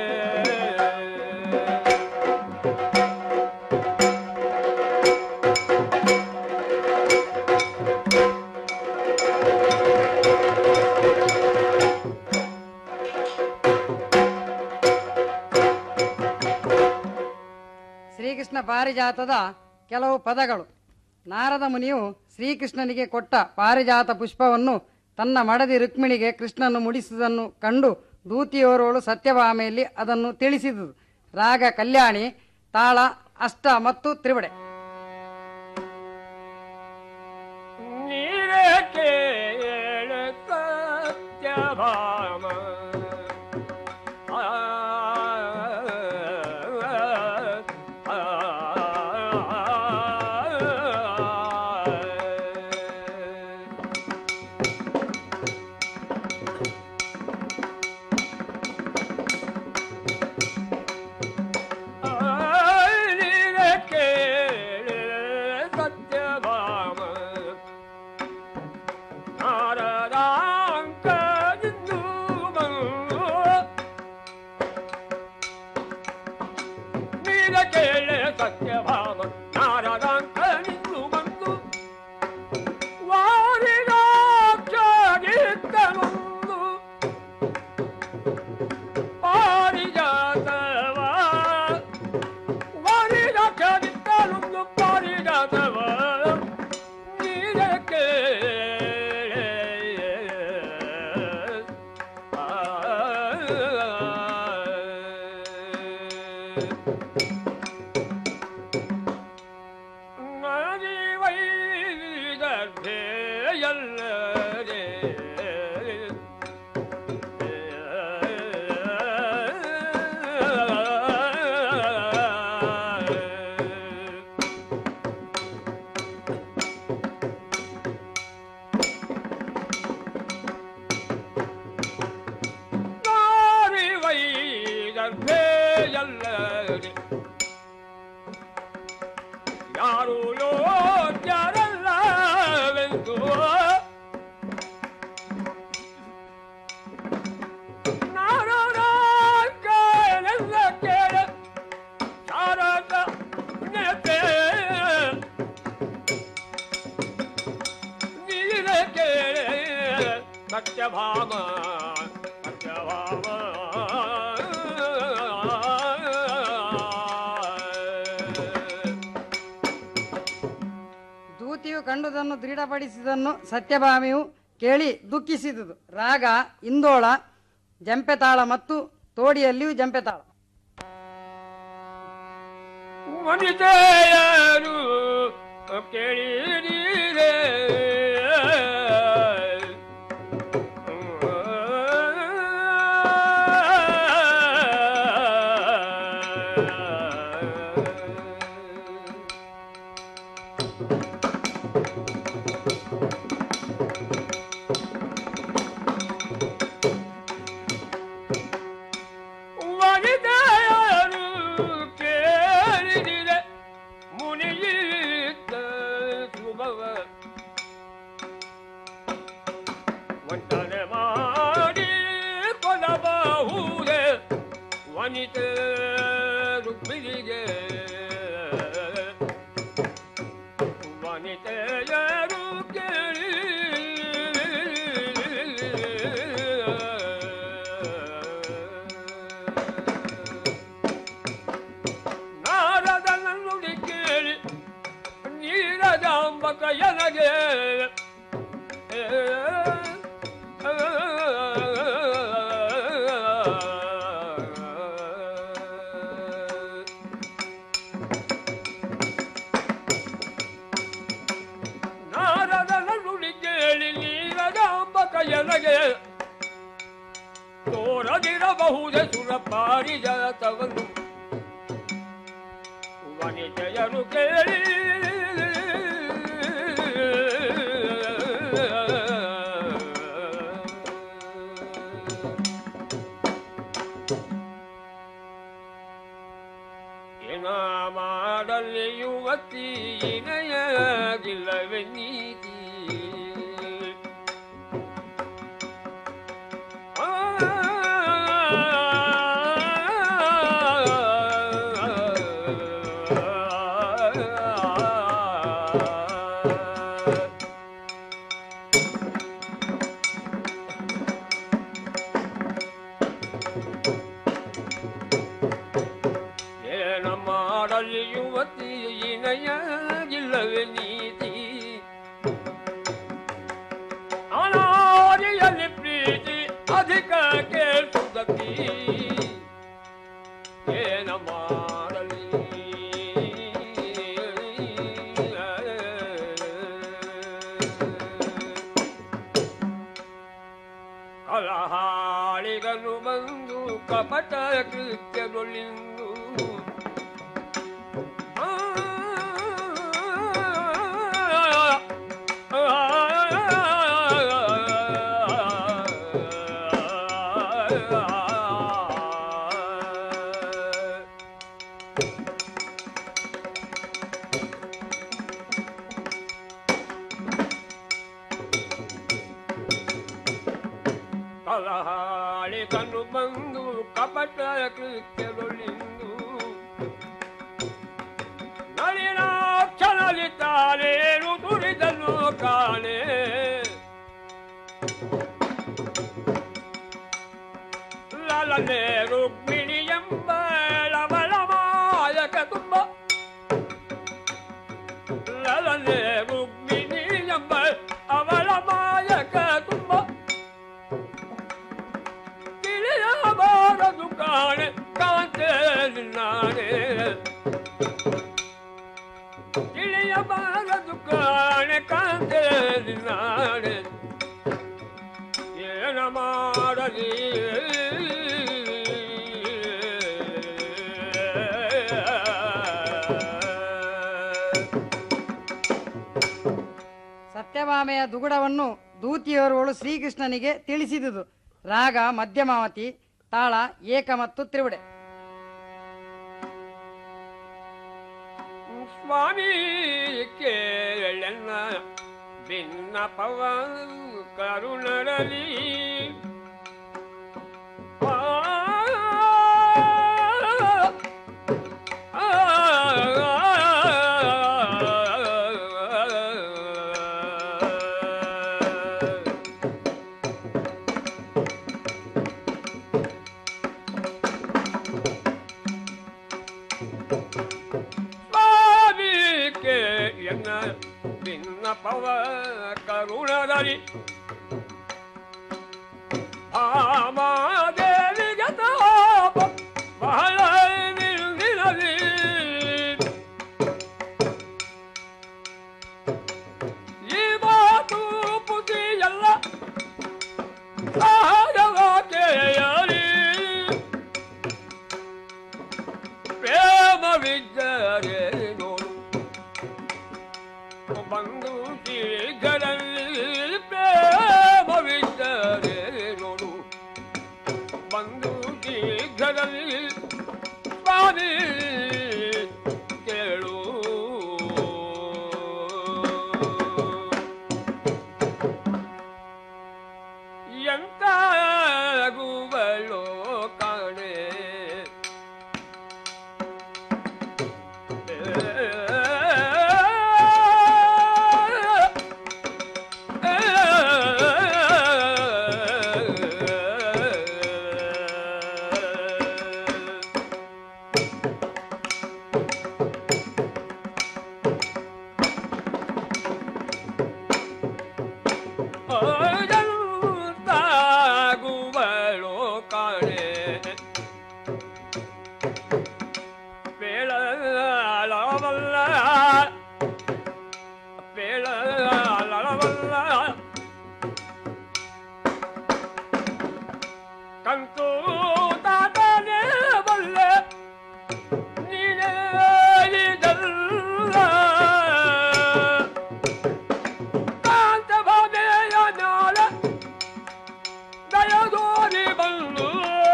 ಶ್ರೀಕೃಷ್ಣ ಪಾರಿಜಾತದ ಕೆಲವು ಪದಗಳು ನಾರದ ಮುನಿಯು ಶ್ರೀಕೃಷ್ಣನಿಗೆ ಕೊಟ್ಟ ಪಾರಿಜಾತ ಪುಷ್ಪವನ್ನು ತನ್ನ ಮಡದಿ ರುಕ್ಮಿಣಿಗೆ ಕೃಷ್ಣನು ಮುಡಿಸಿದನ್ನು ಕಂಡು ದೂತಿಯವರೋಳು ಸತ್ಯಭಾಮೆಯಲ್ಲಿ ಅದನ್ನು ತಿಳಿಸಿದುದು ರಾಗ ಕಲ್ಯಾಣಿ ತಾಳ ಅಷ್ಟ ಮತ್ತು ತ್ರಿವಡೆ ನೀರೇ ಕೇಳ ಸತ್ಯಭಾಮ ಆ, ಆ, ಆ, ನೀರೇ ಕೇಳ ಸತ್ಯಭಾಮ ನಾರದಾಂಕದಿಂದು ಬಂದು ನೀರ ಕೇಳೆ ಸತ್ಯಭಾಮ ನಾರದಾಂಕದಿಂದು ಬಂದು ವಾರಿಗಾಕ್ಷಾಗಿತ್ತನೊಂದು ಪಾರಿಜಾತವ ವಾರಿಗಾಕ್ಷಾಗಿತ್ತನೊಂದು ಪಾರಿಜಾತವ ನೀರ ಕೇಳೆ ಗರ್ಭೆಯಲ್ಲದೆ ಯಾರು ಯೋಗ್ಯರಲ್ಲವೆಂದು ನಾರಾಯಣ ಕೇಳ ಶಾರದ ನೆಪೆ ನೀರ ಕೇಳ ಸತ್ಯಭಾಮ ಸತ್ಯಭಾಮ ದೂತಿಯು ಕಂಡುದನ್ನು ದೃಢಪಡಿಸಿದನ್ನು ಸತ್ಯಭಾಮಿಯು ಕೇಳಿ ದುಃಖಿಸಿದುದು ರಾಗ ಇಂದೋಳ ಜಂಪೆತಾಳ ಮತ್ತು ತೋಡಿಯಲ್ಲಿಯೂ ಜಂಪೆತಾಳ ವನಿತೆಯರು ಕೇಳಿರೀರೆ ವನಿತೆಯರು ಕೇಳಿದಿರೆ ಮುನಿಯಿದ್ದ ಶುಭವ ವಂದನೆ ಮಾಡಿ ಕೊಡಬಹುದೇ ವನಿತೆ ರುಕ್ಮಿಣಿಗೆ ವನಿತೆಯರು ಕೇಳಿ ನಾರದನ ನುಡಿ ಕೇಳಿ ನೀರಜಾಂಬಕ ಎನಗೆ ನಾರದನ ನುಡಿ ಕೇಳಿ ನೀರಜಾಂಬಕ ಎನಗೆ ತೋರದಿರಬಹುದೇ ಸುರ ಪಾರಿಜಾತವನ್ನು ವನಿತೆಯರು ಕೇಳಿ ಏನ ಮಾಡಲಿ ಯುವತಿ ಇನೆಯದಿಲ್ಲವೆ ನೀತಿ ಏನ ಮಾಡಲಿ ಯುವತಿ ಇನಯಾಗಿಲ್ಲವೆ ನೀತಿ ಅನಾಯಾಸದಿಂದ ಕನು ಬಂದು ಕಪಟ ಕೃತ್ಯದೊಳಿಂದು ಆ, ಆ, ಕಲಹಾಳಿ ಕನು ಬಂದು ಕಪಟ ಕೃತ್ಯದೊಳಿಂದು ನಳಿನಾಕ್ಷನಲ್ಲಿ ತಾನೇನು ದುರಿದನು ಕಾಣೆ ಲಲನೆ ರುಕ್ಮಿಣಿ ಎಂಬ ಲವಳ ಮಾಯಕ ತುಂಬ ಲಲನೆ ರುಕ್ಮಿಣಿ ಎಂಬ ಅವಳ ಮಾಯಕ ತುಂಬ ತಿಳಿಯಬಾರದು ಕಾಣೆ ಕಾಂತೆ ನಾನೇ ತಿಳಿಯಬಾರದು ಕಾಣೆ ಕಾಂತೆ ನಾಳೆ ಏನ ಮಾಡಲಿ ಸತ್ಯಭಾಮೆಯ ದುಗುಡವನ್ನು ದೂತಿಯವರುಗಳು ಶ್ರೀಕೃಷ್ಣನಿಗೆ ತಿಳಿಸಿದುದು ರಾಗ ಮಧ್ಯಮಾವತಿ ತಾಳ ಏಕ ಮತ್ತು ತ್ರಿವುಡೆ ಸ್ವಾಮಿ ಕೇಳನ್ನ ಭಿನ್ನ ಪವನ ಕರುಣರಲಿ ಆ, ಆ, ಸ್ವಾಮಿಗೆ ಎನ್ನ ಭಿನ್ನ ಪವ ಕರುಣದಲ್ಲಿ ಆಮಾದೇವಿಗೆ ತಾಪ ಬಹಳ ನಿಲ್ದಿರಲಿ ಈ ಮಾತು ಪುಟಿ ಎಲ್ಲ ಸಹಜವ ಕೇಳಲಿ ಪ್ರೇಮವಿದ್ದರೆ ನೋಡು ಬಂದು ಶೀಘ್ರದಲ್ಲಿ ಪ್ರೇಮವಿದ್ದರೆ ನೋಡು ಬಂದು ಶೀಘ್ರದಲ್ಲಿ ಸ್ವಾಮಿ ಕೇಳು ಎಂತಾಗುವಳೋ ಕಾಣೆ ತಾಗುವಳೋ ಕಾಣೆ ಬೇಳವಲ್ಲ ಬೇಳವಲ್ಲ ಕಂತು ತಾತನೇ ಬಲ್ಲೆ ನೀನೇ ಇದಲ್ಲ ಕಾಂತ ಭಾವೆಯ ನಾಳ ದಯದೋರಿ ಬಂದು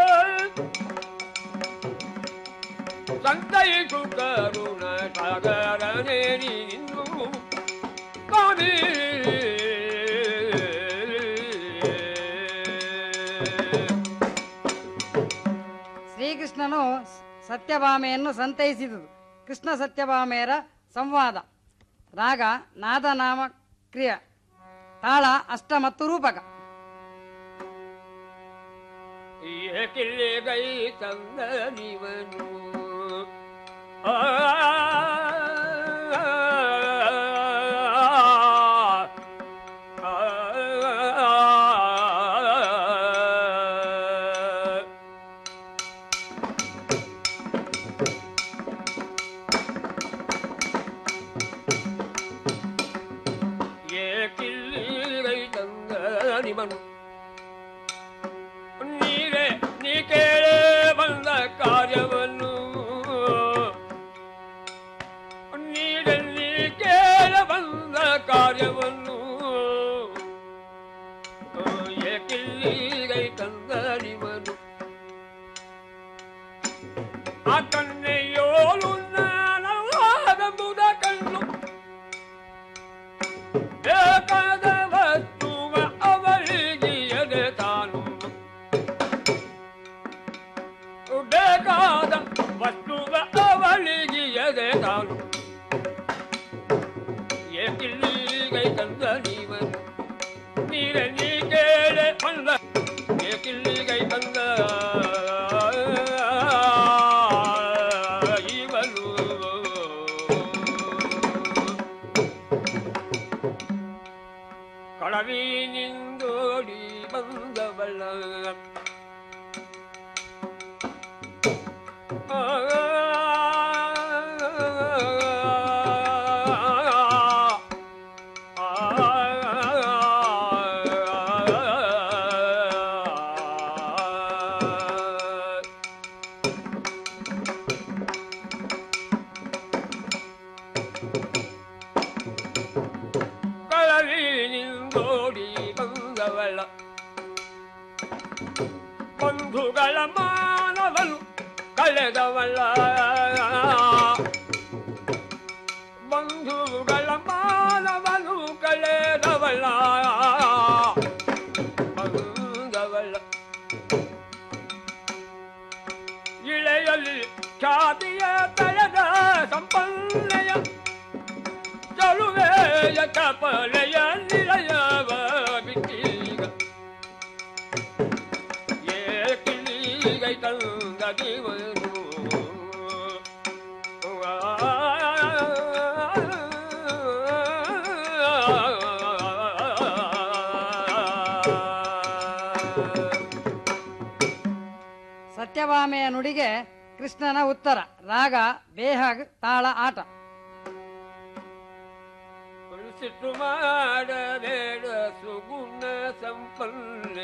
ಸಂತೈಸು ಕರುಣ ಸಾಗರನೇ ನೀನು ಕಾಣಿ ಶ್ರೀಕೃಷ್ಣನು ಸತ್ಯಭಾಮೆಯನ್ನು ಸಂತೈಸಿದುದು ಕೃಷ್ಣ ಸತ್ಯಭಾಮೆಯರ ಸಂವಾದ ರಾಗ ನಾದನಾಮ ಕ್ರಿಯ ತಾಳ ಅಷ್ಟ ಮತ್ತು ರೂಪಕ ಏಕಿಲ್ಲಿ ಗೈ ತಂದ ನೀವನು ಆ, ಆ, ಏಕಿಲ್ಲಿ ಗೈ ತಂದ ನಿವನು ನೀರೇ ಆ ಕನ್ನೆಯೋಳು ನಾನವಾದೆಂಬುದ ಕಣ್ಣು ಬೇಕಾದ ವಸ್ತುವ ಅವಳಿಗಿಯದೆ ತಾನು ಬೇಕಾದ ವಸ್ತುವ ಅವಳಿಗಿಯದೆ ತಾನು ಏಕಿಲ್ಲಿಗೈ ತಂದ ನೀವನು ನೀರ ನೀ ಕೇಳೆ ಬಂದ ಏಕಿಲ್ಲಿಗೈ ಬಂದ ಇವನು ಕಳವಿನಿಂದೋಡಿ ಬಂದವಲ್ಲ ಕಳವಿನಿಂದೋಡಿ ಬಂದವಳ ಬಂಧುಗಳ ಮಾನವನು ಕಳೆದವಲ್ಲ ಬಂಧುಗಳ ಮಾನವನು ಕಳೆದವಲ್ಲ ಬಂದವಲ್ಲ ಇಳೆಯಲ್ಲಿ ಖ್ಯಾತಿಯ ತಳೆದ ಸಂಪನ್ನೆಯ ಚಲುವೆಯ ಕಪಲೆಯ ನಿಲಯವ ಬಿಟ್ಟೀಗ ಏಕಿಲಿಗೈ ತಂದ ದೇವರು ಸತ್ಯಭಾಮೆಯ ನುಡಿಗೆ ಕೃಷ್ಣನ ಉತ್ತರ ರಾಗ ಬೇಹಗ್ ತಾಳ ಆಟ ಸಿಟ್ಟು ಮಾಡಬೇಡ ಸುಗುಣ ಸಂಪನ್ನ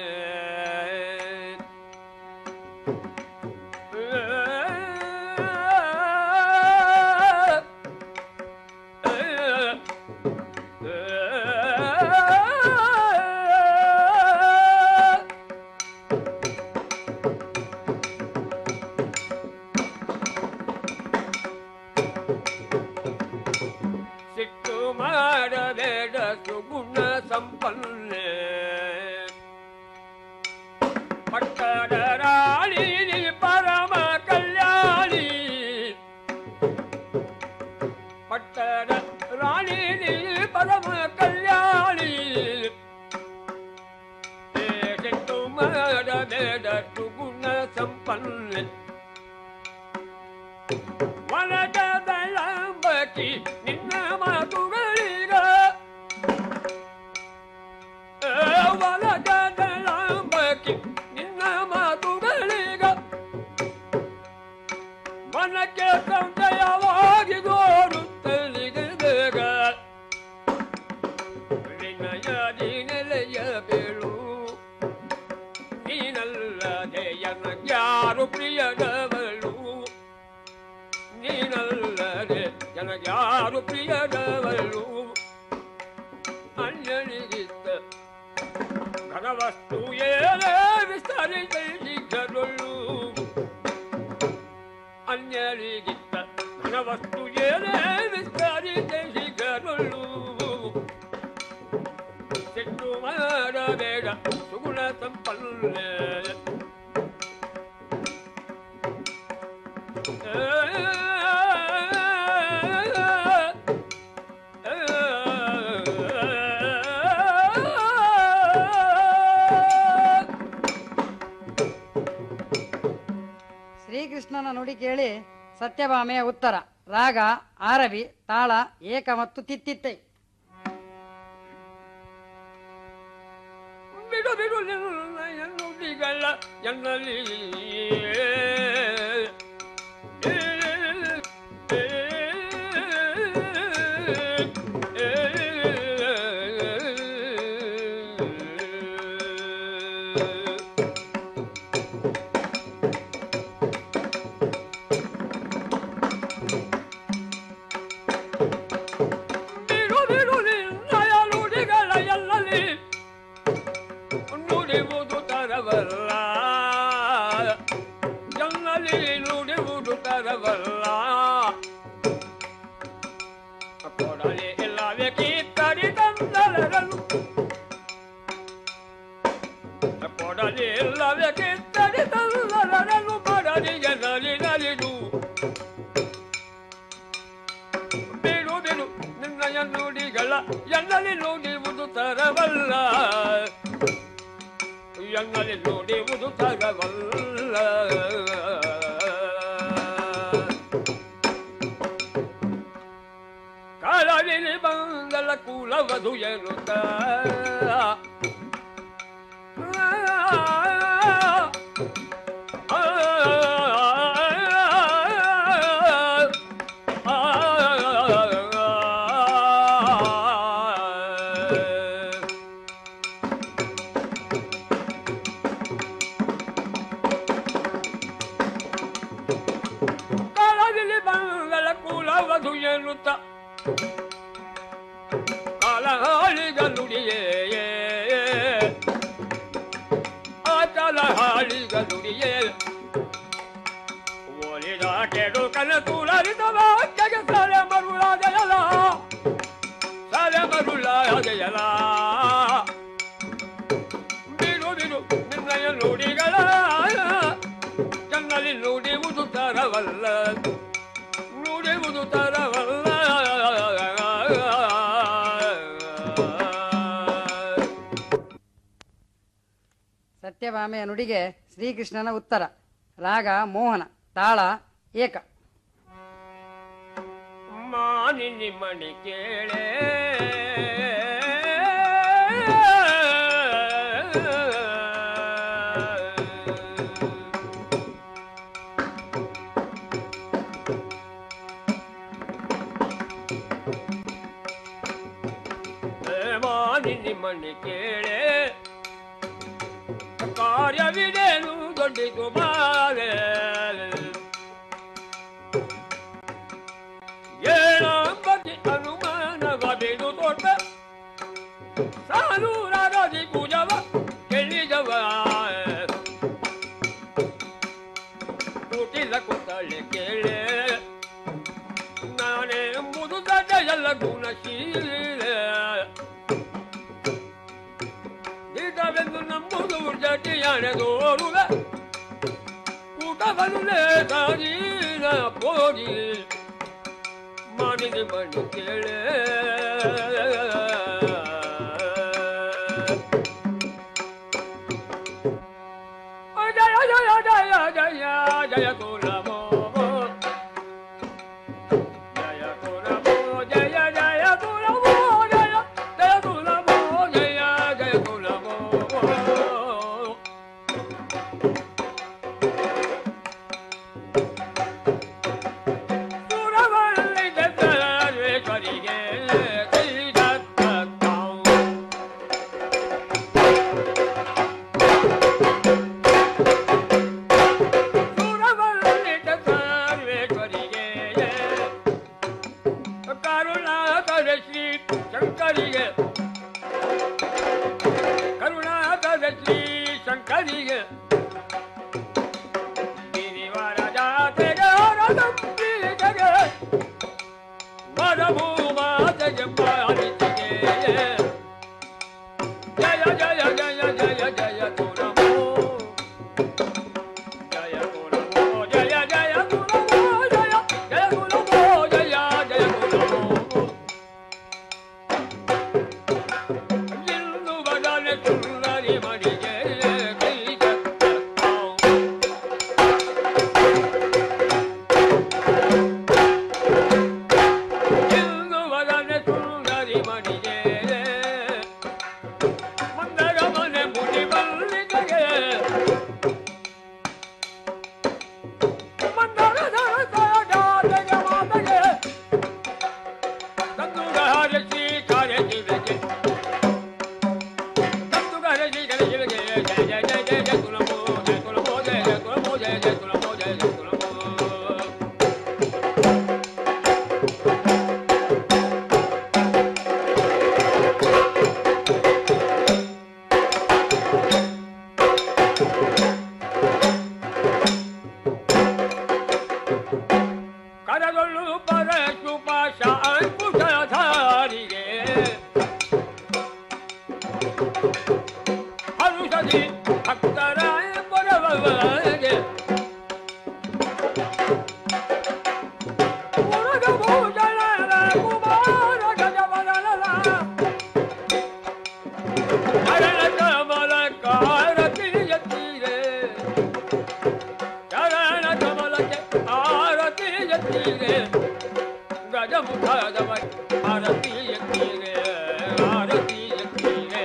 ಸಿಟ್ಟು ಮಾಡಬೇಡ ಸುಗುಣ ಸಂಪನ್ನೆ ಪಟ್ಟದ ರಾಣಿ ನೀ ಪರಮ ಕಲ್ಯಾಣಿ ಪಟ್ಟದ ರಾಣಿ ನೀ ಪರಮ ಕಲ್ಯಾಣಿ ಏ ಸಿಟ್ಟು ಮಾಡಬೇಡ ಸುಗುಣ ಸಂಪನ್ನೆ ಒಳಗದಳಂಬಕಿ ನಿನ್ನ ಮಾತುಗಳೀಗ ಒಳಗದಳಂಬಕಿ ನಿನ್ನ ಮಾತುಗಳೀಗ ಮನಕ್ಕೆ ಸಂಶಯವಾಗಿ ಗೋಡುತ್ತಲಿಗೆ ಬೇಗ ವಿನಯದಿ ನೆಲೆಯ ಬೇಳು ನೀನಲ್ಲದೆ ಯಾರು ಪ್ರಿಯದವಳು ನೀನಲ್ಲದೆ ಜನಗ್ಯಾರು ಪ್ರಿಯದವಳು ಅನ್ಯನಿಗಿದ್ದ ಘನವಸ್ತು ಏನೇ ವಿಸ್ತರಿಸಿದ್ದರುಳು ಅನ್ಯರಿಗಿದ್ದ ಘನವಸ್ತು ಏನೇ ವಿಸ್ತರಿಸಿದ್ದರುಳು ಸಿಟ್ಟು ಮಾಡಬೇಡ ಸುಗುಣ ಸಂಪನ್ನೆ ಶ್ರೀಕೃಷ್ಣನ ನುಡಿ ಕೇಳಿ ಸತ್ಯಭಾಮೆಯ ಉತ್ತರ ರಾಗ ಆರವಿ ತಾಳ ಏಕ ಮತ್ತು ತಿತ್ತಿತ್ತೈ ಬಿಡು ಬಿಡು ನಿನ್ನ ಎನ್ನುಡಿಗಳ ಎನ್ನಲ್ಲಿ ಬಿಡು ಬಿಡು ನಿನ್ನ ನುಡಿಗಳ ಎನ್ನಲ್ಲಿ ನುಡಿಯುವುದು ತರವಲ್ಲ ಕಿತ್ತಡಿ ತಲ್ಲರನು ಬಡನಿಗೆ ನಲಿ ನಲಿದು ಬಿಡು ಬಿಡು ನಿನ್ನಯ ನುಡಿಗಳ ಎನ್ನಲಿ ನುಡಿಯುವುದು ತರವಲ್ಲ ಎನ್ನಲಿ ನುಡಿಯುವುದು ತರವಲ್ಲ ಕಾಲವಿಲಿ ಬಂದಲ ಕುಲವದು ಎನ್ನುತ್ತ ಕಾಲದಲ್ಲಿ ಬಂದಲ ಕುಲವದು ಎನ್ನುತ್ತ ಕಾಲಹಾಳಿಗ ನುಡಿಯೇ ಆ ಕಾಲಹಾಳಿಗ ನುಡಿಯೇ ಒಲಿದ ಕೆಡು ಕನ ತುಳರಿದ ವಾಕ್ಯಗೆ ಸಾಲೆ ಮರುಳಾದೆಯಲ ಸಾಲೆ ಮರುಳಾದೆಯಲ ಬಿಡು ಬಿಡು ನಿನ್ನಯ ನುಡಿಗಳ ಕಣ್ಣಲ್ಲಿ ನುಡಿಯುವುದು ತರವಲ್ಲ ನುಡಿಯುವುದು ತರವಲ್ಲ ಸತ್ಯಭಾಮೆಯ ನುಡಿಗೆ ಶ್ರೀಕೃಷ್ಣನ ಉತ್ತರ ರಾಗ ಮೋಹನ ತಾಳ ಏಕ ಮಾನಿನಿ ಮಣಿ ಕೇಳೆ ಮಾನಿನಿ ಮಣಿ ಕೇಳೆ ಕಾರ್ಯವಿದೇನು ದೊಡ್ಡಿದು ಮಾರೆ ಏಳಂಬತಿ ಅನುಮಾನವ ಬಿಡು ದೊಡ್ಡ ಸಾನೂರಾದಿ ಪೂಜವ ಕೆಳಿದವ ಕೂಟಿಲ ಕುತ್ತಳೆ ಕೇಳೆ ನಾನೇ ಎಂಬುದು ದಡ್ಡ ಎಲ್ಲ ಗುಣಶೀಲೆ ದಿಟವೆಂದು ನಂಬುದು ಜಟಿಯಾನೆದೋರುಗ ಕೂಟವನ್ನು ನೇತಾದೀನ ಪೋಗಿ ಮಾನಿನಿ ಮಣ್ಣು ಕೇಳೆ ಜಯ ಜಯ ಜಯ ಜಯ ಜಯ ತುಲಮೋ ಜಯ ತುಲಮೋ ಜಯ ಜಯ ತುಲಮೋ ಜಯ ಜಯ ತುಲಮೋ ಜಯ ಜಯ ತುಲಮೋ ಸುರವಲ್ಲಿದ ಸರ್ವೇಶ್ವರಿಗೆ ಕೈದತ್ತ ತಾವು. ಸುರವಲ್ಲಿದ ಸರ್ವೇಶ್ವರಿಗೆ ಕರುಣಾಕರ ಶ್ರೀ ಶಂಕರಿಗೆ ಕರುಣಾಕರ ಶ್ರೀ ಶಂಕರಿಗೆ ಗಿರಿವರ ಜಾತೆಗೆ ಹೊರದಂಬಿಗೆ ವರಭೂಮಾತೆಗೆ ಪಾಲಿಸಿಗೆ ಜಯ ಜಯ ಜಯ ಜಯ ಜಯ ತುರಮೋ ಜಯ ತುರಮೋ ಜಯ ಜಯ ತುರಮೋ ಜಯ ಜಯ ತುರಮೋ ಜಯ ಜಯ ತುರಮೋ ಇಂದು ಬದಲೆ ಸುಂದರಿ ಮಡಿಗೆ ಕೈಗ ಇಂದು ಬದಲೆ ಸುಂದರಿ ಮಡಿಗೆ ಮಂದರ ಮನೆ ಮುಡಿ ಬಲ್ಲಿ ಎತ್ತಿಗೆ ಗಜಮುಖದ ಆರತಿ ಎತ್ತಿಗೆ ಆರತಿ ಎತ್ತಿಗೆ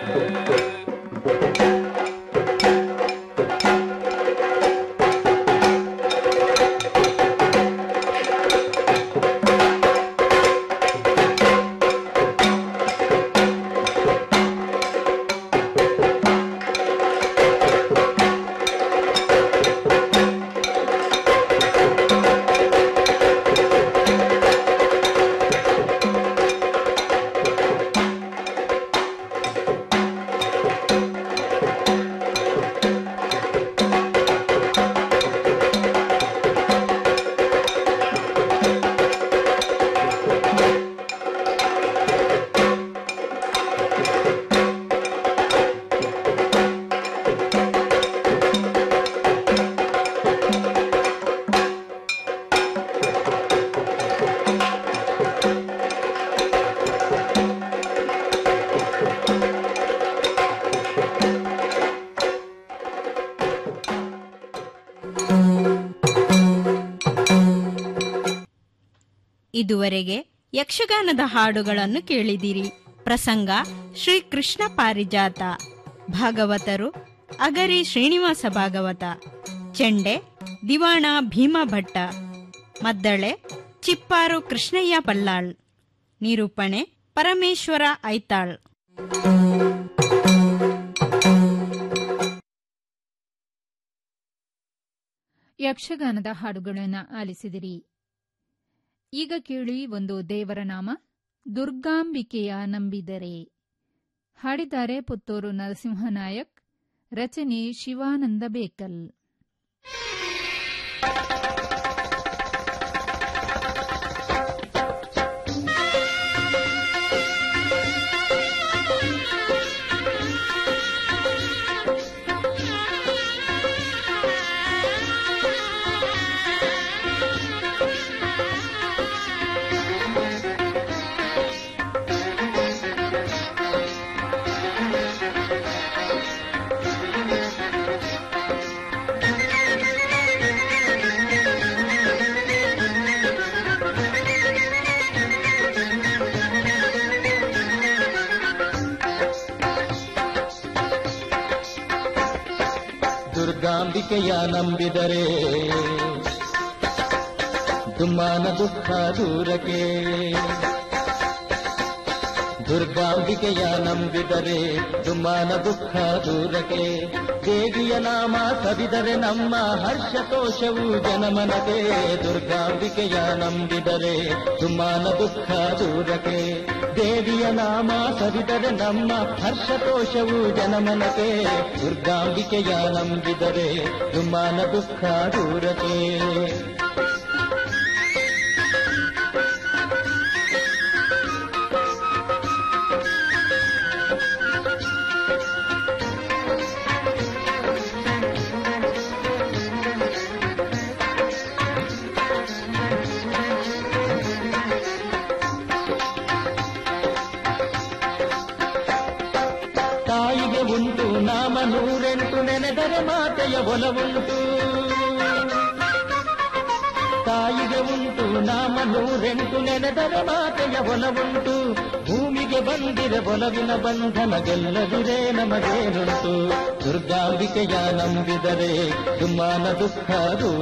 ಇದುವರೆಗೆ ಯಕ್ಷಗಾನದ ಹಾಡುಗಳನ್ನು ಕೇಳಿದಿರಿ ಪ್ರಸಂಗ ಶ್ರೀ ಕೃಷ್ಣ ಪಾರಿಜಾತ ಭಾಗವತರು ಅಗರಿ ಶ್ರೀನಿವಾಸ ಭಾಗವತ ಚೆಂಡೆ ದಿವಾಣ ಭೀಮ ಭಟ್ಟ ಮದ್ದಳೆ ಚಿಪ್ಪಾರು ಕೃಷ್ಣಯ್ಯ ಬಲ್ಲಾಳ್ ನಿರೂಪಣೆ ಪರಮೇಶ್ವರ ಐತಾಳ್ ಯಕ್ಷಗಾನದ ಹಾಡುಗಳನ್ನು ಆಲಿಸಿದಿರಿ ಈಗ ಕೇಳಿ ಒಂದು ದೇವರ ನಾಮ ದುರ್ಗಾಂಬಿಕೆಯ ನಂಬಿದರೆ ಹಾಡಿದ್ದಾರೆ ಪುತ್ತೂರು ನರಸಿಂಹನಾಯಕ್ ರಚನೆ ಶಿವಾನಂದ ಬೇಕಲ್ ದುರ್ಗಾಂಬಿಕೆಯ ನಂಬಿದರೆ ದುಮ್ಮಾನ ದುಃಖ ದೂರಕ್ಕೆ ದುರ್ಗಾಂಬಿಕೆಯ ನಂಬಿದರೆ ದುಮ್ಮಾನ ದುಃಖ ದೂರಕ್ಕೆ ದೇವಿಯ ನಾಮ ಸವಿದರೆ ನಮ್ಮ ಹರ್ಷತೋಷವು ಜನಮನಗೆ ದುರ್ಗಾಂಬಿಕೆಯ ನಂಬಿದರೆ ದುಮ್ಮಾನ ದುಃಖ ದೂರಕ್ಕೆ ದೇವಿಯ ನಾಮ ಸವಿದರೆ ನಮ್ಮ ಹರ್ಷತೋಷವು ಜನಮನಗೆ ದುರ್ಗಾಂಬಿಕೆಯ ನಂಬಿದರೆ ದುಮ್ಮಾನ ದುಃಖ ದೂರಕ್ಕೆ ತಾಯಿಗೆ ಉಂಟು ನಾಮ ನೂರೆಂಟು ನೆನೆದರೆ ಮಾತೆಯ ಒಲವುಂಟು ತಾಯಿಗೆ ಉಂಟು ನಾಮ ನೂರೆಂಟು ನೆನೆದರೆ ಮಾತೆಯ ಒಲವುಂಟು ಭೂಮಿಗೆ ಬಂದಿರ ಒಲವಿನ ಬಂಧನ ಗೆಲ್ಲದಿರೇ ನಮಗೇನುಂಟು ದುರ್ಗಾಂಬಿಕೆಯ ನಂಬಿದರೆ ದುಮ್ಮಾನ ದುಃಖ ದೂರ